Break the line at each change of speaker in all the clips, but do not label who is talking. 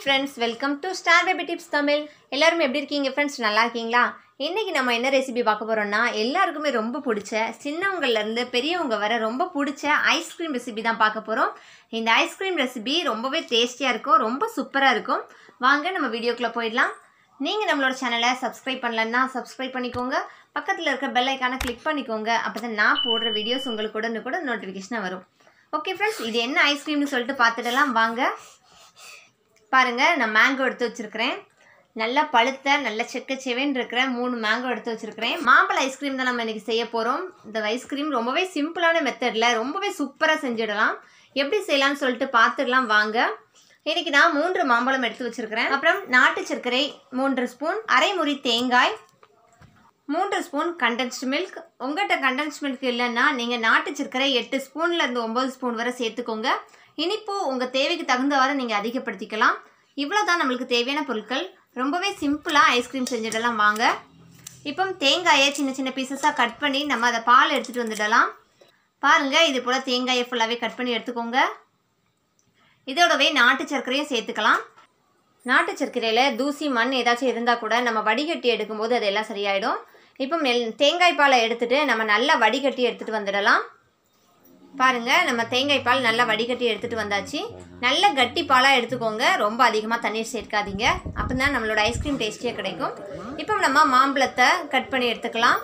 friends welcome to Star Baby Tips Tamil எல்லாரும் எப்படி இருக்கீங்க ஃப்ரெண்ட்ஸ் நல்லா இருக்கீங்களா இன்றைக்கி நம்ம என்ன ரெசிபி பார்க்க போகிறோம்னா எல்லாருக்குமே ரொம்ப பிடிச்ச சின்னவங்கள்லேருந்து பெரியவங்க வர ரொம்ப பிடிச்ச ஐஸ்கிரீம் ரெசிபி தான் பார்க்க போகிறோம் இந்த ஐஸ்கிரீம் ரெசிபி ரொம்பவே டேஸ்டியாக இருக்கும் ரொம்ப சூப்பராக இருக்கும் வாங்க நம்ம வீடியோக்குள்ளே போயிடலாம் நீங்கள் நம்மளோட சேனலை சப்ஸ்கிரைப் பண்ணலன்னா சப்ஸ்கிரைப் பண்ணிக்கோங்க பக்கத்தில் இருக்க பெல் ஐக்கானை கிளிக் பண்ணிக்கோங்க அப்போ தான் நான் போடுற வீடியோஸ் உங்களுக்கு உடனுக்குட நோட்டிஃபிகேஷனாக வரும் ஓகே ஃப்ரெண்ட்ஸ் இது என்ன ஐஸ்கிரீம்னு சொல்லிட்டு பார்த்துடலாம் வாங்க பாருங்க நான் மேங்கோ எடுத்து வச்சிருக்கிறேன் நல்லா பழுத்த நல்ல செக்க செவேன்னு இருக்கிற மூணு மேங்கோ எடுத்து வச்சிருக்கிறேன் மாம்பழ ஐஸ்கிரீம் தான் நம்ம இன்னைக்கு செய்ய போகிறோம் இந்த ஐஸ்கிரீம் ரொம்பவே சிம்பிளான மெத்தடில் ரொம்பவே சூப்பராக செஞ்சிடலாம் எப்படி செய்யலாம்னு சொல்லிட்டு பார்த்துடலாம் வாங்க இன்னைக்கு நான் மூன்று மாம்பழம் எடுத்து வச்சிருக்கிறேன் அப்புறம் நாட்டு சர்க்கரை மூன்று ஸ்பூன் அரை முறி தேங்காய் மூன்று ஸ்பூன் கண்டென்ஸ்டு மில்க் உங்கள்கிட்ட கண்டென்ஸ்ட் மில்க் இல்லைன்னா நீங்கள் நாட்டு சர்க்கரை எட்டு ஸ்பூன்லேருந்து ஒம்பது ஸ்பூன் வரை சேர்த்துக்கோங்க இனிப்பு உங்கள் தேவைக்கு தகுந்தவாறு நீங்கள் அதிகப்படுத்திக்கலாம் இவ்வளோ தான் நம்மளுக்கு தேவையான பொருட்கள் ரொம்பவே சிம்பிளாக ஐஸ்கிரீம் செஞ்சிடலாம் வாங்க இப்போ தேங்காயை சின்ன சின்ன பீசஸாக கட் பண்ணி நம்ம அதை பால் எடுத்துகிட்டு வந்துடலாம் பாருங்கள் இது போல் தேங்காயை ஃபுல்லாகவே கட் பண்ணி எடுத்துக்கோங்க இதோடவே நாட்டு சர்க்கரையும் சேர்த்துக்கலாம் நாட்டு சர்க்கரையில் தூசி மண் ஏதாச்சும் இருந்தால் கூட நம்ம வடிகட்டி எடுக்கும்போது அதெல்லாம் சரியாயிடும் இப்போ மெல் தேங்காய் பாலை எடுத்துகிட்டு நம்ம நல்லா வடிகட்டி எடுத்துகிட்டு வந்துடலாம் பாருங்கள் நம்ம தேங்காய் பால் நல்லா வடிகட்டி எடுத்துகிட்டு வந்தாச்சு நல்ல கட்டி பாலாக எடுத்துக்கோங்க ரொம்ப அதிகமாக தண்ணீர் சேர்க்காதீங்க அப்போ தான் நம்மளோட ஐஸ்கிரீம் டேஸ்டியாக கிடைக்கும் இப்போ நம்ம மாம்பழத்தை கட் பண்ணி எடுத்துக்கலாம்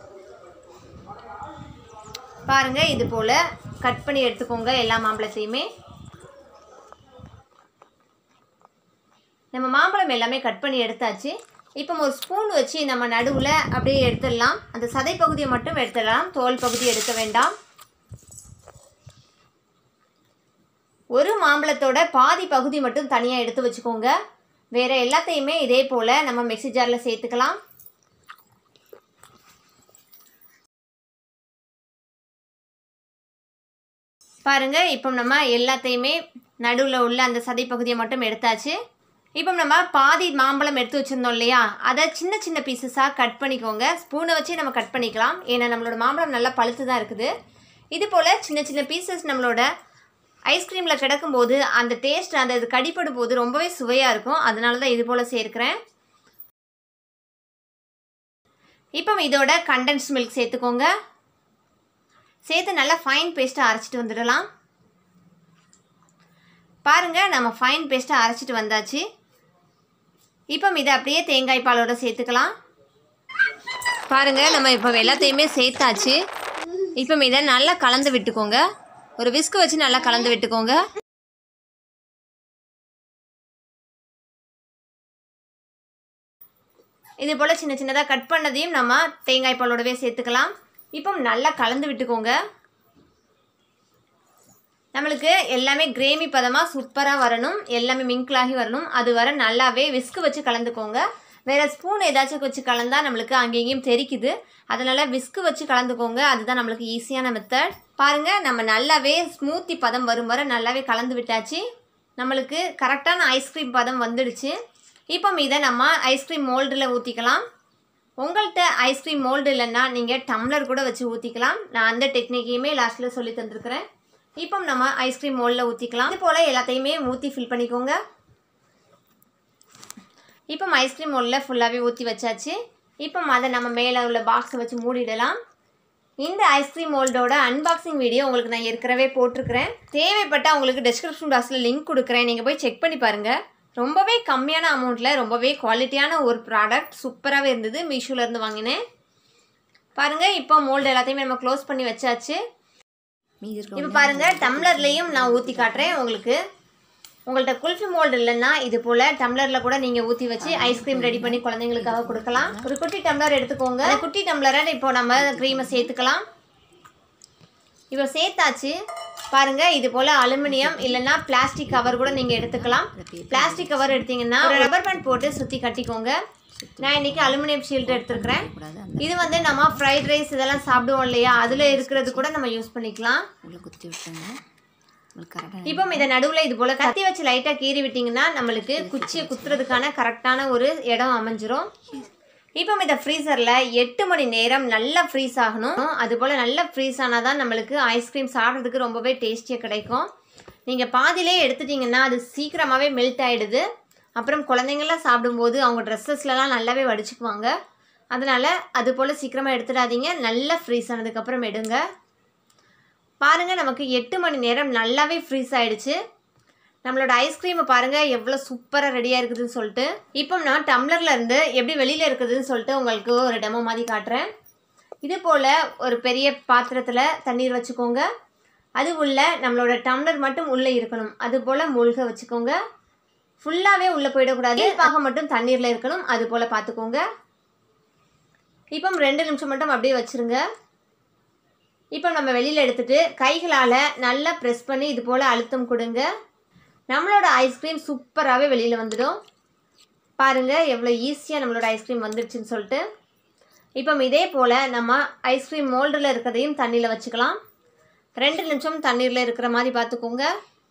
பாருங்கள் இது போல் கட் பண்ணி எடுத்துக்கோங்க எல்லா மாம்பழத்தையுமே நம்ம மாம்பழம் எல்லாமே கட் பண்ணி எடுத்தாச்சு இப்போ ஒரு ஸ்பூன் வச்சு நம்ம நடுவில் அப்படியே எடுத்துடலாம் அந்த சதை பகுதியை மட்டும் எடுத்துடலாம் தோல் பகுதி எடுக்க வேண்டாம் ஒரு மாம்பழத்தோட பாதி பகுதி மட்டும் தனியாக எடுத்து வச்சுக்கோங்க வேறு எல்லாத்தையுமே இதே போல் நம்ம மிக்ஸி ஜாரில் சேர்த்துக்கலாம் பாருங்க இப்போ நம்ம எல்லாத்தையுமே நடுவில் உள்ள அந்த சதை பகுதியை மட்டும் எடுத்தாச்சு இப்போ நம்ம பாதி மாம்பழம் எடுத்து வச்சுருந்தோம் இல்லையா அதை சின்ன சின்ன பீசஸாக கட் பண்ணிக்கோங்க ஸ்பூனை வச்சு நம்ம கட் பண்ணிக்கலாம் ஏன்னா நம்மளோட மாம்பழம் நல்லா பழுத்து தான் இருக்குது இது போல் சின்ன சின்ன பீசஸ் நம்மளோட ஐஸ்கிரீமில் கிடக்கும்போது அந்த டேஸ்ட் அந்த இது கடிப்படும் போது ரொம்பவே சுவையாக இருக்கும் அதனால தான் இது போல் சேர்க்குறேன் இப்போ இதோட கண்டென்ஸ் மில்க் சேர்த்துக்கோங்க சேர்த்து நல்லா ஃபைன் பேஸ்ட்டாக அரைச்சிட்டு வந்துடலாம் பாருங்கள் நம்ம ஃபைன் பேஸ்ட்டாக அரைச்சிட்டு வந்தாச்சு இப்போ இதை அப்படியே தேங்காய் பாலோட சேர்த்துக்கலாம் பாருங்கள் நம்ம இப்போ எல்லாத்தையுமே சேர்த்தாச்சு இப்போ இதை நல்லா கலந்து விட்டுக்கோங்க ஒரு விஸ்கு வச்சு நல்லா கலந்து விட்டுக்கோங்க இது போல் சின்ன சின்னதாக கட் பண்ணதையும் நம்ம தேங்காய் பாலோடவே சேர்த்துக்கலாம் இப்போ நல்லா கலந்து விட்டுக்கோங்க நம்மளுக்கு எல்லாமே கிரேமி பதமாக சூப்பராக வரணும் எல்லாமே மிங்கிளாகி வரணும் அது வர நல்லாவே விஸ்கு வச்சு கலந்துக்கோங்க வேறு ஸ்பூன் ஏதாச்சும் வச்சு கலந்தால் நம்மளுக்கு அங்கேயும் தெரிக்குது அதனால் விஸ்கு வச்சு கலந்துக்கோங்க அதுதான் நம்மளுக்கு ஈஸியான மெத்தட் பாருங்கள் நம்ம நல்லாவே ஸ்மூத்தி பதம் வரும் வர நல்லாவே கலந்து விட்டாச்சு நம்மளுக்கு கரெக்டான ஐஸ்கிரீம் பதம் வந்துடுச்சு இப்போ இதை நம்ம ஐஸ்கிரீம் மோல்டில் ஊற்றிக்கலாம் உங்கள்கிட்ட ஐஸ்கிரீம் மோல்டு இல்லைன்னா நீங்கள் டம்ளர் கூட வச்சு ஊற்றிக்கலாம் நான் அந்த டெக்னிக்கையுமே லாஸ்ட்டில் சொல்லி தந்துருக்குறேன் இப்போ நம்ம ஐஸ்கிரீம் மோல்டில் ஊற்றிக்கலாம் இது போல் எல்லாத்தையுமே ஊற்றி ஃபில் பண்ணிக்கோங்க இப்போ ஐஸ்கிரீம் மோல்டில் ஃபுல்லாகவே ஊற்றி வச்சாச்சு இப்போ அதை நம்ம மேலே உள்ள பாக்ஸை வச்சு மூடிடலாம் இந்த ஐஸ்கிரீம் மோல்டோட அன்பாக்சிங் வீடியோ உங்களுக்கு நான் ஏற்கனவே போட்டிருக்கிறேன் தேவைப்பட்டால் உங்களுக்கு டிஸ்கிரிப்ஷன் பாக்ஸில் லிங்க் கொடுக்குறேன் நீங்கள் போய் செக் பண்ணி பாருங்கள் ரொம்பவே கம்மியான அமௌண்ட்டில் ரொம்பவே குவாலிட்டியான ஒரு ப்ராடக்ட் சூப்பராகவே இருந்தது மீஷோலேருந்து வாங்கினேன் பாருங்கள் இப்போ மோல்டு எல்லாத்தையுமே நம்ம க்ளோஸ் பண்ணி வச்சாச்சு இப்போ பாருங்கள் டம்ளர்லேயும் நான் ஊற்றி காட்டுறேன் உங்களுக்கு உங்கள்கிட்ட குல்ஃபி மோல்டு இல்லைன்னா இது போல் டம்ளரில் கூட நீங்கள் ஊற்றி வச்சு ஐஸ்கிரீம் ரெடி பண்ணி குழந்தைங்களுக்காக கொடுக்கலாம் ஒரு குட்டி டம்ளர் எடுத்துக்கோங்க அந்த குட்டி டம்ளரை இப்போ நம்ம க்ரீமை சேர்த்துக்கலாம் இப்போ சேர்த்தாச்சு பாருங்க இது போல் அலுமினியம் இல்லைன்னா பிளாஸ்டிக் கவர் கூட நீங்கள் எடுத்துக்கலாம் பிளாஸ்டிக் கவர் எடுத்தீங்கன்னா ஒரு ரப்பர் பேண்ட் போட்டு சுற்றி கட்டிக்கோங்க நான் இன்னைக்கு அலுமினியம் ஷீல்டு எடுத்துருக்கிறேன் இது வந்து நம்ம ஃப்ரைட் ரைஸ் இதெல்லாம் சாப்பிடுவோம் இல்லையா அதில் இருக்கிறது கூட நம்ம யூஸ் பண்ணிக்கலாம்
உள்ள குத்தி விட்டுங்க உங்களுக்கு கரெக்டாக
இப்போ இதை நடுவில் இது போல் கத்தி வச்சு லைட்டாக கீறி விட்டிங்கன்னா நம்மளுக்கு குச்சியை குத்துறதுக்கான கரெக்டான ஒரு இடம் அமைஞ்சிரும் இப்போ இதை ஃப்ரீசரில் எட்டு மணி நேரம் நல்லா ஃப்ரீஸ் ஆகணும் அதுபோல் நல்லா ஃப்ரீஸ் ஆனால் தான் நம்மளுக்கு ஐஸ்கிரீம் சாப்பிட்றதுக்கு ரொம்பவே டேஸ்டியாக கிடைக்கும் நீங்கள் பாதியிலே எடுத்துட்டிங்கன்னா அது சீக்கிரமாகவே மெல்ட் ஆகிடுது அப்புறம் குழந்தைங்களாம் சாப்பிடும்போது அவங்க ட்ரெஸ்ஸஸ்லலாம் நல்லாவே வடிச்சுக்குவாங்க அதனால் அது போல் சீக்கிரமாக எடுத்துடாதீங்க நல்லா ஃப்ரீஸ் ஆனதுக்கப்புறம் எடுங்க பாருங்கள் நமக்கு எட்டு மணி நேரம் நல்லாவே ஃப்ரீஸ் ஆயிடுச்சு நம்மளோட ஐஸ்கிரீமை பாருங்கள் எவ்வளோ சூப்பராக ரெடியாக இருக்குதுன்னு சொல்லிட்டு இப்போ நான் டம்ளர்ல இருந்து எப்படி வெளியில் இருக்குதுன்னு சொல்லிட்டு உங்களுக்கு ஒரு டெமோ மாதிரி காட்டுறேன் இது போல் ஒரு பெரிய பாத்திரத்தில் தண்ணீர் வச்சுக்கோங்க அது உள்ள நம்மளோட டம்ளர் மட்டும் உள்ளே இருக்கணும் அது போல் மூழ்க வச்சுக்கோங்க ஃபுல்லாகவே உள்ளே போயிடக்கூடாது பாகம் மட்டும் தண்ணீரில் இருக்கணும் அது போல் பார்த்துக்கோங்க இப்போ ரெண்டு நிமிஷம் மட்டும் அப்படியே வச்சுருங்க இப்போ நம்ம வெளியில் எடுத்துட்டு கைகளால் நல்லா ப்ரெஸ் பண்ணி இது போல் அழுத்தம் கொடுங்க நம்மளோட ஐஸ்கிரீம் சூப்பராகவே வெளியில் வந்துடும் பாருங்கள் எவ்வளோ ஈஸியாக நம்மளோட ஐஸ்கிரீம் வந்துடுச்சுன்னு சொல்லிட்டு இப்போ இதே போல் நம்ம ஐஸ்கிரீம் மோல்டில் இருக்கிறதையும் தண்ணியில் வச்சுக்கலாம் ரெண்டு நிமிஷம் தண்ணீரில் இருக்கிற மாதிரி பார்த்துக்கோங்க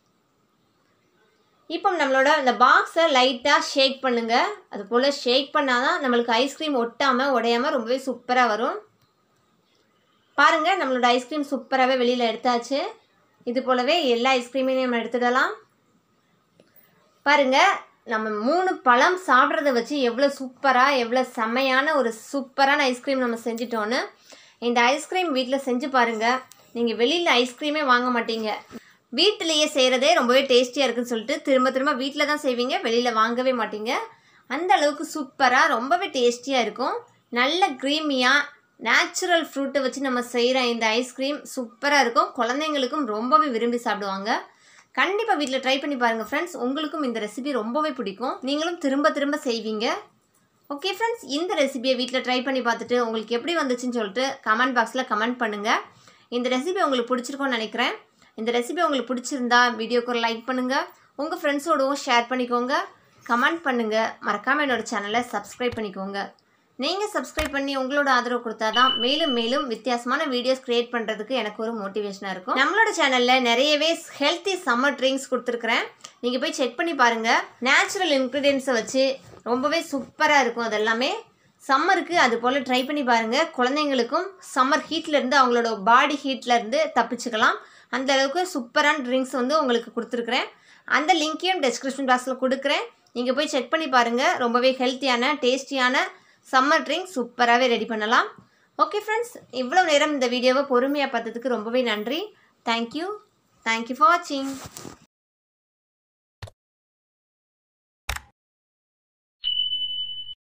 இப்போ நம்மளோட இந்த பாக்ஸை லைட்டாக ஷேக் பண்ணுங்கள் அது போல் ஷேக் பண்ணால் தான் நம்மளுக்கு ஐஸ்கிரீம் ஒட்டாமல் உடையாமல் ரொம்பவே சூப்பராக வரும் பாருங்கள் நம்மளோட ஐஸ்கிரீம் சூப்பராகவே வெளியில் எடுத்தாச்சு இது போலவே எல்லா ஐஸ்கிரீமையும் நம்ம எடுத்துடலாம் பாருங்கள் நம்ம மூணு பழம் சாப்பிட்றத வச்சு எவ்வளோ சூப்பராக எவ்வளோ செம்மையான ஒரு சூப்பரான ஐஸ்கிரீம் நம்ம செஞ்சிட்டோன்னு இந்த ஐஸ்கிரீம் வீட்டில் செஞ்சு பாருங்கள் நீங்கள் வெளியில் ஐஸ்கிரீமே வாங்க மாட்டீங்க வீட்டிலேயே செய்கிறதே ரொம்பவே டேஸ்டியாக இருக்குன்னு சொல்லிட்டு திரும்ப திரும்ப வீட்டில் தான் செய்வீங்க வெளியில் வாங்கவே மாட்டீங்க அந்த அளவுக்கு சூப்பராக ரொம்பவே டேஸ்டியாக இருக்கும் நல்ல க்ரீமியாக நேச்சுரல் ஃப்ரூட்டை வச்சு நம்ம செய்கிற இந்த ஐஸ்கிரீம் சூப்பராக இருக்கும் குழந்தைங்களுக்கும் ரொம்பவே விரும்பி சாப்பிடுவாங்க கண்டிப்பாக வீட்டில் ட்ரை பண்ணி பாருங்கள் ஃப்ரெண்ட்ஸ் உங்களுக்கும் இந்த ரெசிபி ரொம்பவே பிடிக்கும் நீங்களும் திரும்ப திரும்ப செய்வீங்க ஓகே ஃப்ரெண்ட்ஸ் இந்த ரெசிபியை வீட்டில் ட்ரை பண்ணி பார்த்துட்டு உங்களுக்கு எப்படி வந்துச்சுன்னு சொல்லிட்டு கமெண்ட் பாக்ஸில் கமெண்ட் பண்ணுங்கள் இந்த ரெசிபி உங்களுக்கு பிடிச்சிருக்கோன்னு நினைக்கிறேன் இந்த ரெசிபி உங்களுக்கு பிடிச்சிருந்தா வீடியோக்கு ஒரு லைக் பண்ணுங்கள் உங்கள் ஃப்ரெண்ட்ஸோடவும் ஷேர் பண்ணிக்கோங்க கமெண்ட் பண்ணுங்கள் மறக்காமல் என்னோட சேனலை சப்ஸ்கிரைப் பண்ணிக்கோங்க நீங்கள் சப்ஸ்கிரைப் பண்ணி உங்களோட ஆதரவு கொடுத்தா தான் மேலும் மேலும் வித்தியாசமான வீடியோஸ் கிரியேட் பண்ணுறதுக்கு எனக்கு ஒரு மோட்டிவேஷனாக இருக்கும் நம்மளோட சேனலில் நிறையவே ஹெல்த்தி சம்மர் ட்ரிங்க்ஸ் கொடுத்துருக்குறேன் நீங்கள் போய் செக் பண்ணி பாருங்கள் நேச்சுரல் இன்க்ரீடியன்ஸை வச்சு ரொம்பவே சூப்பராக இருக்கும் அதெல்லாமே சம்மருக்கு அது போல் ட்ரை பண்ணி பாருங்கள் குழந்தைங்களுக்கும் சம்மர் ஹீட்லேருந்து அவங்களோட பாடி ஹீட்லேருந்து தப்பிச்சுக்கலாம் அந்த அளவுக்கு சூப்பரான ட்ரிங்க்ஸ் வந்து உங்களுக்கு கொடுத்துருக்குறேன் அந்த லிங்க்கையும் டெஸ்கிரிப்ஷன் பாக்ஸில் கொடுக்குறேன் நீங்கள் போய் செக் பண்ணி பாருங்கள் ரொம்பவே ஹெல்த்தியான டேஸ்டியான சம்மர் ட்ரிங்க் சூப்பராகவே ரெடி பண்ணலாம் ஓகே ஃப்ரெண்ட்ஸ் இவ்வளோ நேரம் இந்த வீடியோவை பொறுமையாக பார்த்ததுக்கு ரொம்பவே நன்றி தேங்க்யூ தேங்க்யூ ஃபார் வாட்சிங்